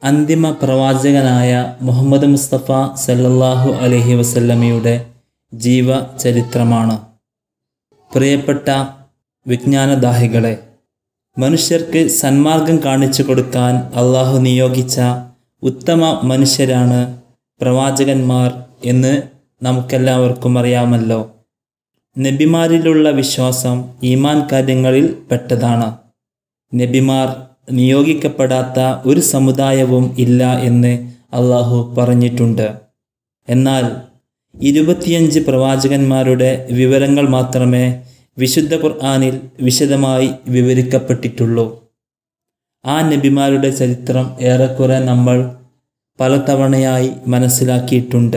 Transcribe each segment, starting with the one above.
അന്തിമ പ്രവാചകനായ മുഹമ്മദ് മുസ്തഫ സല്ലല്ലാഹു അലൈഹി വസല്ലമയുടെ ജീവചരിത്രമാണ് പ്രിയപ്പെട്ട വിജ്ഞാനദാഹികളെ മനുഷ്യർക്ക് സന്മാർഗം കാണിച്ചു കൊടുക്കാൻ അള്ളാഹു നിയോഗിച്ച ഉത്തമ മനുഷ്യരാണ് പ്രവാചകന്മാർ എന്ന് നമുക്കെല്ലാവർക്കും അറിയാമല്ലോ നബിമാരിലുള്ള വിശ്വാസം ഈമാൻ കാര്യങ്ങളിൽ പെട്ടതാണ് നബിമാർ നിയോഗിക്കപ്പെടാത്ത ഒരു സമുദായവും ഇല്ല എന്ന് അള്ളാഹു പറഞ്ഞിട്ടുണ്ട് എന്നാൽ ഇരുപത്തിയഞ്ച് പ്രവാചകന്മാരുടെ വിവരങ്ങൾ മാത്രമേ വിശുദ്ധ ഖുർആാനിൽ വിശദമായി വിവരിക്കപ്പെട്ടിട്ടുള്ളൂ ആ നബിമാരുടെ ചരിത്രം ഏറെക്കുറെ നമ്മൾ പലതവണയായി മനസ്സിലാക്കിയിട്ടുണ്ട്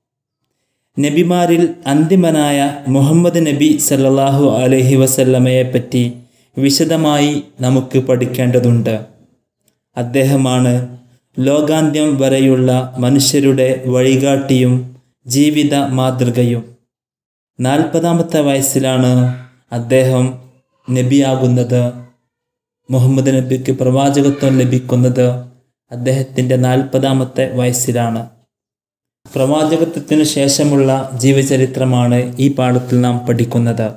നബിമാരിൽ അന്തിമനായ മുഹമ്മദ് നബി സല്ലല്ലാഹു അലൈഹി വസല്ലമയെ പറ്റി വിശദമായി നമുക്ക് പഠിക്കേണ്ടതുണ്ട് അദ്ദേഹമാണ് ലോകാന്ത്യം വരെയുള്ള മനുഷ്യരുടെ വഴികാട്ടിയും ജീവിത മാതൃകയും നാൽപ്പതാമത്തെ വയസ്സിലാണ് അദ്ദേഹം നബിയാകുന്നത് മുഹമ്മദ് നബിക്ക് പ്രവാചകത്വം ലഭിക്കുന്നത് അദ്ദേഹത്തിൻ്റെ നാൽപ്പതാമത്തെ വയസ്സിലാണ് പ്രവാചകത്വത്തിനു ശേഷമുള്ള ജീവചരിത്രമാണ് ഈ പാഠത്തിൽ നാം പഠിക്കുന്നത്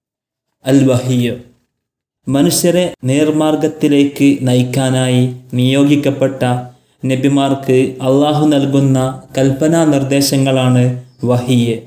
അൽ വഹിയ് മനുഷ്യരെ നേർമാർഗത്തിലേക്ക് നയിക്കാനായി നിയോഗിക്കപ്പെട്ട നബിമാർക്ക് അള്ളാഹു നൽകുന്ന കൽപ്പനാ നിർദ്ദേശങ്ങളാണ് വഹിയ്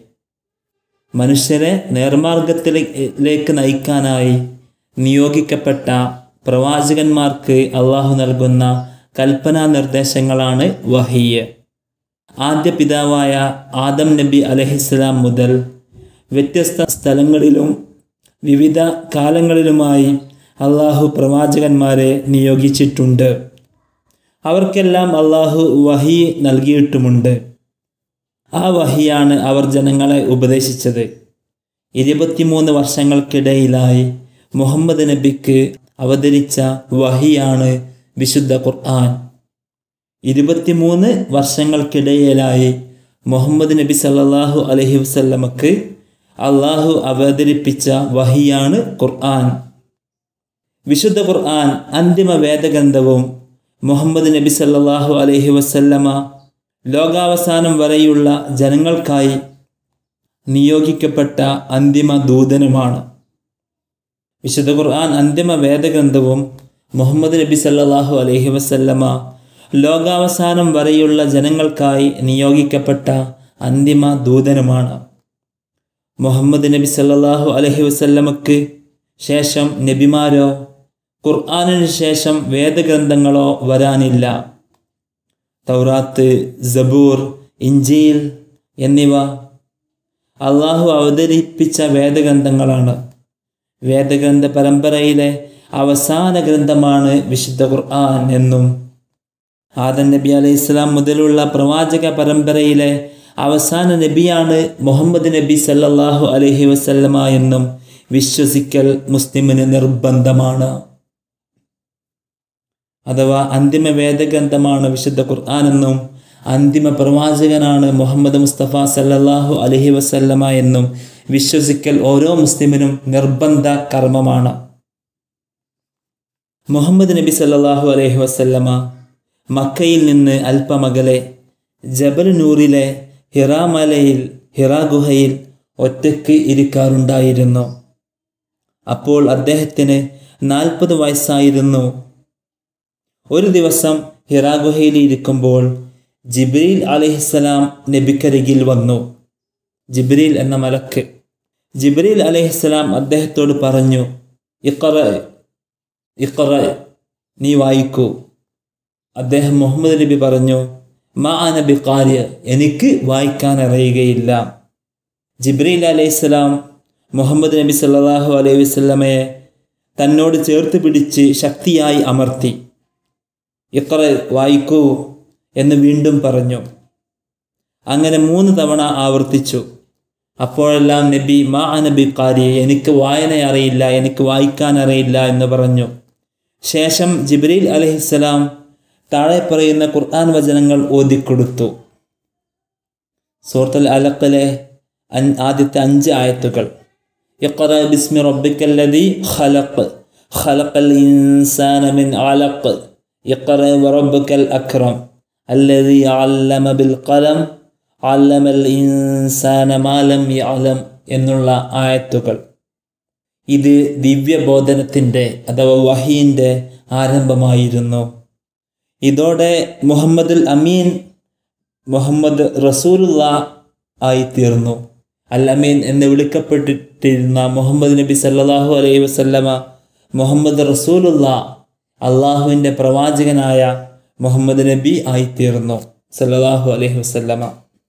മനുഷ്യരെ നേർമാർഗത്തിലേക്ക് നയിക്കാനായി നിയോഗിക്കപ്പെട്ട പ്രവാചകന്മാർക്ക് അള്ളാഹു നൽകുന്ന കൽപ്പനാ നിർദ്ദേശങ്ങളാണ് വഹിയ് ആദ്യ പിതാവായ ആദം നബി അലഹിസ്ലാം മുതൽ വ്യത്യസ്ത സ്ഥലങ്ങളിലും വിവിധ കാലങ്ങളിലുമായി അള്ളാഹു പ്രവാചകന്മാരെ നിയോഗിച്ചിട്ടുണ്ട് അവർക്കെല്ലാം അള്ളാഹു വഹി നൽകിയിട്ടുമുണ്ട് ആ വഹിയാണ് അവർ ജനങ്ങളെ ഉപദേശിച്ചത് ഇരുപത്തിമൂന്ന് വർഷങ്ങൾക്കിടയിലായി മുഹമ്മദ് നബിക്ക് അവതരിച്ച വഹിയാണ് വിശുദ്ധ ഖുർആൻ ഇരുപത്തിമൂന്ന് വർഷങ്ങൾക്കിടയിലായി മുഹമ്മദ് നബി സല്ലല്ലാഹു അലൈഹി വസല്ലമക്ക് അള്ളാഹു അവതരിപ്പിച്ച വഹിയാണ് ഖുർആൻ വിശുദ്ധ ഖുർആൻ അന്തിമ വേദഗ്രന്ഥവും മുഹമ്മദ് നബി സല്ലല്ലാഹു അലൈഹി വസല്ലമ ലോകാവസാനം വരെയുള്ള ജനങ്ങൾക്കായി നിയോഗിക്കപ്പെട്ട അന്തിമ ദൂതനുമാണ് വിശുദ്ധ ഖുർആൻ അന്തിമ വേദഗ്രന്ഥവും മുഹമ്മദ് നബി സല്ലല്ലാഹു അലൈഹി വസല്ലമ ലോകാവസാനം വരെയുള്ള ജനങ്ങൾക്കായി നിയോഗിക്കപ്പെട്ട അന്തിമ ദൂതനുമാണ് മുഹമ്മദ് നബി സല്ലല്ലാഹു അലൈഹി വസല്ലമക്ക് ശേഷം നബിമാരോ ഖുർആാനിന് ശേഷം വേദഗ്രന്ഥങ്ങളോ വരാനില്ല തൗറാത്ത് സബൂർ ഇഞ്ചീൽ എന്നിവ അള്ളാഹു അവതരിപ്പിച്ച വേദഗ്രന്ഥങ്ങളാണ് വേദഗ്രന്ഥ പരമ്പരയിലെ അവസാന ഗ്രന്ഥമാണ് വിശുദ്ധ ഖുർആൻ എന്നും ആദൻ നബി അലൈഹി ഇസ്ലാം മുതലുള്ള പ്രവാചക പരമ്പരയിലെ അവസാന നബിയാണ് മുഹമ്മദ് നബി സല്ലല്ലാഹു അലൈഹി വസല്ലമ എന്നും വിശ്വസിക്കൽ മുസ്ലിമിന് നിർബന്ധമാണ് അഥവാ അന്തിമ വേദഗ്രന്ഥമാണ് വിശുദ്ധ ഖുർആൻ എന്നും അന്തിമ പ്രവാചകനാണ് മുഹമ്മദ് മുസ്തഫ സല്ലല്ലാഹു അലൈഹി വസല്ലമ എന്നും വിശ്വസിക്കൽ ഓരോ മുസ്ലിമിനും നിർബന്ധ കർമ്മമാണ് മുഹമ്മദ് നബി സല്ലല്ലാഹു അലൈഹി വസല്ലമ മക്കയിൽ നിന്ന് അല്പമകലെ ജബൽ നൂറിലെ ഹിറാമലയിൽ ഹിറാ ഗുഹയിൽ ഒറ്റയ്ക്ക് ഇരിക്കാറുണ്ടായിരുന്നു അപ്പോൾ അദ്ദേഹത്തിന് നാൽപ്പത് വയസ്സായിരുന്നു ഒരു ദിവസം ഹിറാ ഗുഹയിൽ ഇരിക്കുമ്പോൾ ജിബ്രീൽ അലഹിസ്സലാം നബിക്കരികിൽ വന്നു ജിബ്രീൽ എന്ന മലക്ക് ജിബ്രീൽ അലഹിസ്സലാം അദ്ദേഹത്തോട് പറഞ്ഞു ഇക്കറ ഇക്കറ നീ വായിക്കൂ അദ്ദേഹം മുഹമ്മദ് നബി പറഞ്ഞു മാ നബി കാര്യ എനിക്ക് വായിക്കാൻ അറിയുകയില്ല ജിബ്രീൽ അലൈഹിസ്സലാം മുഹമ്മദ് നബി സല്ലല്ലാഹു അലൈഹി വസല്ലമയെ തന്നോട് ചേർത്ത് പിടിച്ച് ശക്തിയായി അമർത്തി ഇത്ര വായിക്കൂ എന്ന് വീണ്ടും പറഞ്ഞു അങ്ങനെ മൂന്ന് തവണ ആവർത്തിച്ചു അപ്പോഴെല്ലാം നബി മാ നബി കാരി എനിക്ക് വായന അറിയില്ല എനിക്ക് വായിക്കാൻ അറിയില്ല എന്ന് പറഞ്ഞു ശേഷം ജിബ്രീൽ അലഹിസ്സലാം താഴെ പറയുന്ന ഖുർആൻ വചനങ്ങൾ ഓതിക്കൊടുത്തു സൂറത്തുൽ അലക്കിലെ ആദ്യത്തെ അഞ്ച് ആയത്തുകൾ ഇഖറ ബിസ്മി റബ്ബിക്കല്ലദി ഖലഖ് ഖലഖൽ ഇൻസാന മിൻ അലഖ് ഇഖറ വറബ്ബുക്കൽ അക്രം അല്ലദി അല്ലമ ബിൽ ഖലം അല്ലമൽ ഇൻസാന മാലം യഅലം എന്നുള്ള ആയത്തുകൾ ഇത് ദിവ്യബോധനത്തിൻ്റെ അഥവാ വഹീൻ്റെ ആരംഭമായിരുന്നു ഇതോടെ മുഹമ്മദുൽ അമീൻ മുഹമ്മദ് റസൂലുള്ള ആയിത്തീർന്നു അൽ അമീൻ എന്ന് വിളിക്കപ്പെട്ടിരുന്ന മുഹമ്മദ് നബി സല്ലല്ലാഹു അലൈഹി വസല്ലമ മുഹമ്മദ് റസൂലുള്ള അള്ളാഹുവിൻ്റെ പ്രവാചകനായ മുഹമ്മദ് നബി ആയിത്തീർന്നു സല്ലല്ലാഹു അലൈഹി വസല്ലമ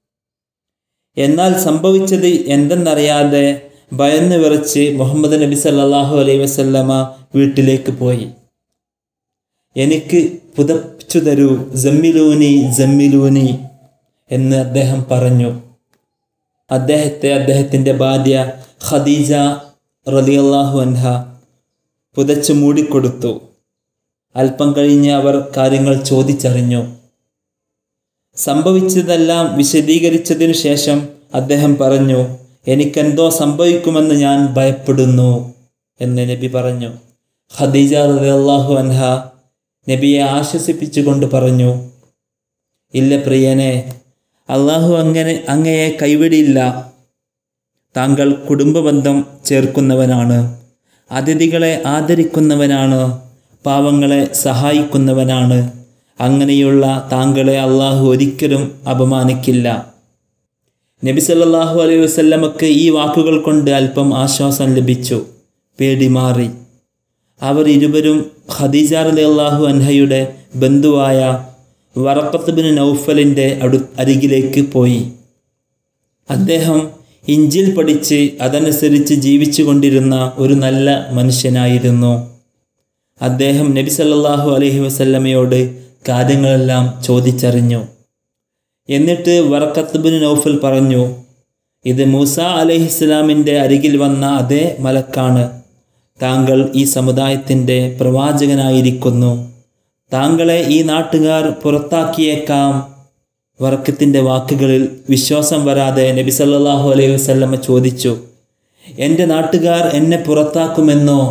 എന്നാൽ സംഭവിച്ചത് എന്തെന്നറിയാതെ ഭയന്ന് വിറച്ച് മുഹമ്മദ് നബി സല്ലല്ലാഹു അലൈഹി വസല്ലമ വീട്ടിലേക്ക് പോയി എനിക്ക് പുതച്ചു തരൂ ജമ്മിലൂനി ജമ്മിലൂനി എന്ന് അദ്ദേഹം പറഞ്ഞു അദ്ദേഹത്തെ അദ്ദേഹത്തിൻ്റെ ഭാര്യ ഖദീജ റലിയല്ലാഹു അൻഹ പുതച്ചു മൂടിക്കൊടുത്തു അല്പം കഴിഞ്ഞ് അവർ കാര്യങ്ങൾ ചോദിച്ചറിഞ്ഞു സംഭവിച്ചതെല്ലാം വിശദീകരിച്ചതിനു ശേഷം അദ്ദേഹം പറഞ്ഞു എനിക്കെന്തോ സംഭവിക്കുമെന്ന് ഞാൻ ഭയപ്പെടുന്നു എന്ന് നബി പറഞ്ഞു ഖദീജ റളിയല്ലാഹു അൻഹ നബിയെ ആശ്വസിപ്പിച്ചുകൊണ്ട് പറഞ്ഞു ഇല്ല പ്രിയനെ അള്ളാഹു അങ്ങനെ അങ്ങയെ കൈവിടില്ല താങ്കൾ കുടുംബബന്ധം ചേർക്കുന്നവനാണ് അതിഥികളെ ആദരിക്കുന്നവനാണ് പാവങ്ങളെ സഹായിക്കുന്നവനാണ് അങ്ങനെയുള്ള താങ്കളെ അള്ളാഹു ഒരിക്കലും അപമാനിക്കില്ല നബി സല്ലല്ലാഹു അലൈഹി വസല്ലമക്ക് ഈ വാക്കുകൾ കൊണ്ട് അല്പം ആശ്വാസം ലഭിച്ചു പേടി മാറി അവർ ഇരുവരും ഖദീജ റളിയല്ലാഹു അൻഹയുടെ ബന്ധുവായ വറക്കത്ത് ബിൻ നൗഫലിൻ്റെ അടു അരികിലേക്ക് പോയി അദ്ദേഹം ഇഞ്ചിൽ പഠിച്ച് അതനുസരിച്ച് ജീവിച്ചു കൊണ്ടിരുന്ന ഒരു നല്ല മനുഷ്യനായിരുന്നു അദ്ദേഹം നബി സല്ലല്ലാഹു അലൈഹി വസല്ലമയോട് കാര്യങ്ങളെല്ലാം ചോദിച്ചറിഞ്ഞു എന്നിട്ട് വറക്കത്ത് ബിൻ നൗഫൽ പറഞ്ഞു ഇത് മൂസ അലൈഹിസ്ലാമിൻ്റെ അരികിൽ വന്ന അതേ മലക്കാണ് താങ്കൾ ഈ സമുദായത്തിൻ്റെ പ്രവാചകനായിരിക്കുന്നു താങ്കളെ ഈ നാട്ടുകാർ പുറത്താക്കിയേക്കാം വർക്കത്തിൻ്റെ വാക്കുകളിൽ വിശ്വാസം വരാതെ നബി സല്ലല്ലാഹു അലൈഹി വസല്ലമ ചോദിച്ചു എൻ്റെ നാട്ടുകാർ എന്നെ പുറത്താക്കുമെന്നോ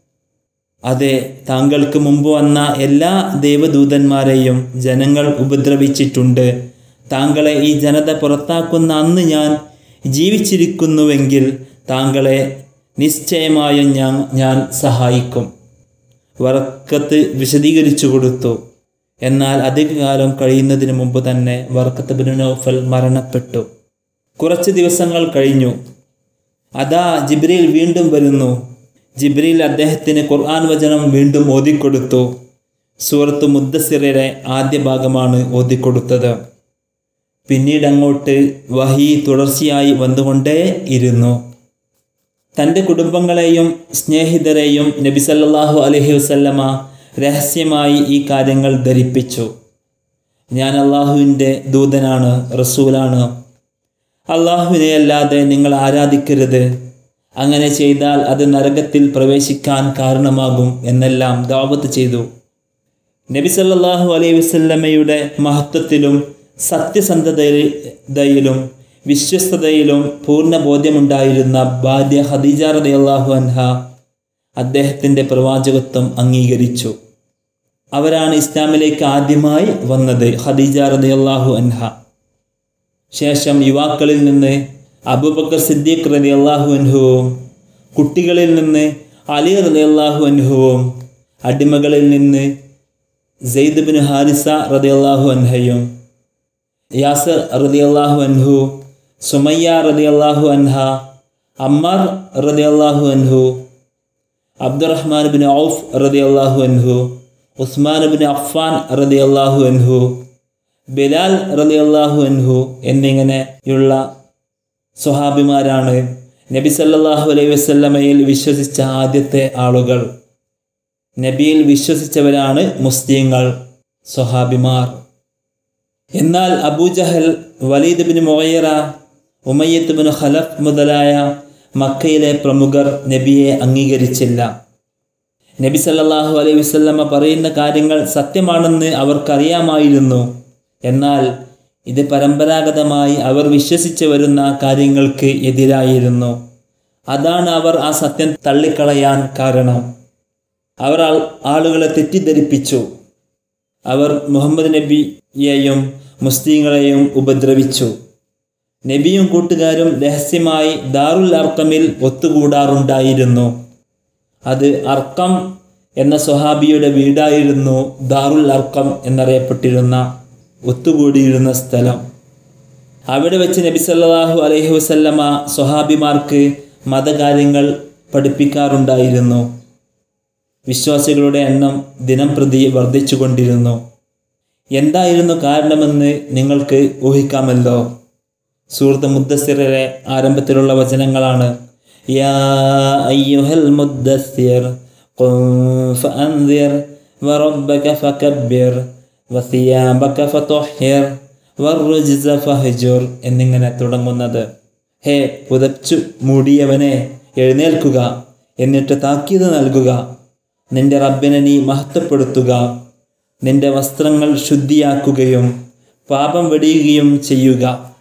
അതെ താങ്കൾക്ക് മുമ്പ് വന്ന എല്ലാ ദൈവദൂതന്മാരെയും ജനങ്ങൾ ഉപദ്രവിച്ചിട്ടുണ്ട് താങ്കളെ ഈ ജനത പുറത്താക്കുന്ന അന്ന് ഞാൻ ജീവിച്ചിരിക്കുന്നുവെങ്കിൽ താങ്കളെ നിശ്ചയമായും ഞാൻ ഞാൻ സഹായിക്കും വർക്കത്ത് വിശദീകരിച്ചു കൊടുത്തു എന്നാൽ അധികകാലം കഴിയുന്നതിന് മുമ്പ് തന്നെ വർക്കത്ത് ബിൻ നൗഫൽ മരണപ്പെട്ടു കുറച്ച് ദിവസങ്ങൾ കഴിഞ്ഞു അതാ ജിബ്രീൽ വീണ്ടും വരുന്നു ജിബ്രീൽ അദ്ദേഹത്തിന് ഖുർആൻ വചനം വീണ്ടും ഓതിക്കൊടുത്തു സൂറത്ത് മുദ്ദസിറിലെ ആദ്യ ഭാഗമാണ് ഓതിക്കൊടുത്തത് പിന്നീട് അങ്ങോട്ട് വഹി തുടർച്ചയായി വന്നുകൊണ്ടേ ഇരുന്നു തൻ്റെ കുടുംബങ്ങളെയും സ്നേഹിതരെയും നബി സല്ലല്ലാഹു അലൈഹി വസല്ലമ രഹസ്യമായി ഈ കാര്യങ്ങൾ ധരിപ്പിച്ചു ഞാൻ അള്ളാഹുവിൻ്റെ ദൂതനാണ് റസൂലാണ് അള്ളാഹുവിനെ അല്ലാതെ നിങ്ങൾ ആരാധിക്കരുത് അങ്ങനെ ചെയ്താൽ അത് നരകത്തിൽ പ്രവേശിക്കാൻ കാരണമാകും എന്നെല്ലാം ദാവത്ത് ചെയ്തു നബി സല്ലല്ലാഹു അലൈഹി വസല്ലമയുടെ മഹത്വത്തിലും സത്യസന്ധതയിലും വിശ്വസ്തതയിലും പൂർണ്ണ ബോധ്യമുണ്ടായിരുന്ന ഭാര്യ ഖദീജ റളിയല്ലാഹു അൻഹ അദ്ദേഹത്തിൻ്റെ പ്രവാചകത്വം അംഗീകരിച്ചു അവരാണ് ഇസ്ലാമിലേക്ക് ആദ്യമായി വന്നത് ഖദീജ റളിയല്ലാഹു അൻഹ ശേഷം യുവാക്കളിൽ നിന്ന് അബൂബക്കർ സിദ്ദീഖ് റളിയല്ലാഹു അൻഹുവും കുട്ടികളിൽ നിന്ന് അലി റളിയല്ലാഹു അൻഹുവും അടിമകളിൽ നിന്ന് സെയ്ദ് ബിൻ ഹാരിസ റളിയല്ലാഹു അൻഹയും യാസർ റളിയല്ലാഹു അൻഹു സുമയ്യ റളിയല്ലാഹു അൻഹ അമ്മാർ റളിയല്ലാഹു അൻഹു അബ്ദുറഹ്മാൻ ബിൻ ഔഫ് റളിയല്ലാഹു അൻഹു ഉസ്മാൻ ബിൻ അഫ്ഫാൻ റളിയല്ലാഹു അൻഹു ബിലാൽ റളിയല്ലാഹു അൻഹു എന്നിങ്ങനെയുള്ള സ്വഹാബിമാരാണ് നബി സല്ലല്ലാഹു അലൈഹി വസല്ലമയിൽ വിശ്വസിച്ച ആദ്യത്തെ ആളുകൾ നബിയിൽ വിശ്വസിച്ചവരാണ് മുസ്ലിങ്ങൾ സ്വഹാബിമാർ എന്നാൽ Abu Jahl Walid bin Mughira Umayyah bin Khalaf മുതലായ മക്കയിലെ പ്രമുഖർ നബിയെ അംഗീകരിച്ചില്ല നബി സല്ലല്ലാഹു അലൈഹി വസല്ലമ പറയുന്ന കാര്യങ്ങൾ സത്യമാണെന്ന് അവർക്കറിയാമായിരുന്നു എന്നാൽ ഇത് പരമ്പരാഗതമായി അവർ വിശ്വസിച്ചു വരുന്ന കാര്യങ്ങൾക്ക് എതിരായിരുന്നു അതാണ് അവർ ആ സത്യം തള്ളിക്കളയാൻ കാരണം അവർ ആളുകളെ തെറ്റിദ്ധരിപ്പിച്ചു അവർ മുഹമ്മദ് നബിയെയും മുസ്ലിങ്ങളെയും ഉപദ്രവിച്ചു നബിയും കൂട്ടുകാരും രഹസ്യമായി ദാറുൽ അർക്കമിൽ ഒത്തുകൂടാറുണ്ടായിരുന്നു അത് അർക്കം എന്ന സ്വഹാബിയുടെ വീടായിരുന്നു ദാറുൽ അർക്കം എന്നറിയപ്പെട്ടിരുന്ന ഒത്തുകൂടിയിരുന്ന സ്ഥലം അവിടെ വെച്ച് നബി സല്ലല്ലാഹു അലൈഹി വസല്ലമ സ്വഹാബിമാർക്ക് മതകാര്യങ്ങൾ പഠിപ്പിക്കാറുണ്ടായിരുന്നു വിശ്വാസികളുടെ എണ്ണം ദിനം പ്രതി വർദ്ധിച്ചുകൊണ്ടിരുന്നു എന്തായിരുന്നു കാരണമെന്ന് നിങ്ങൾക്ക് ഊഹിക്കാമല്ലോ സൂറത്ത് മുദ്ദസിറിലെ ആരംഭത്തിലുള്ള വചനങ്ങളാണ് യാ അയ്യുഹൽ മുദ്ദസിർ ഖും ഫഅൻദിർ വറബ്ബക ഫകബ്ബിർ വസിയാബക ഫതുഹിർ വറുജ്സ ഫഹ്ജുർ എന്നിങ്ങനെ തുടങ്ങുന്നത് ഹേ പുതച്ചു മൂടിയവനെ എഴുന്നേൽക്കുക എന്നിട്ട് താക്കീത് നൽകുക നിന്റെ റബ്ബിനെ നീ മഹത്വപ്പെടുത്തുക നിന്റെ വസ്ത്രങ്ങൾ ശുദ്ധിയാക്കുകയും പാപം വെടിയുകയും ചെയ്യുക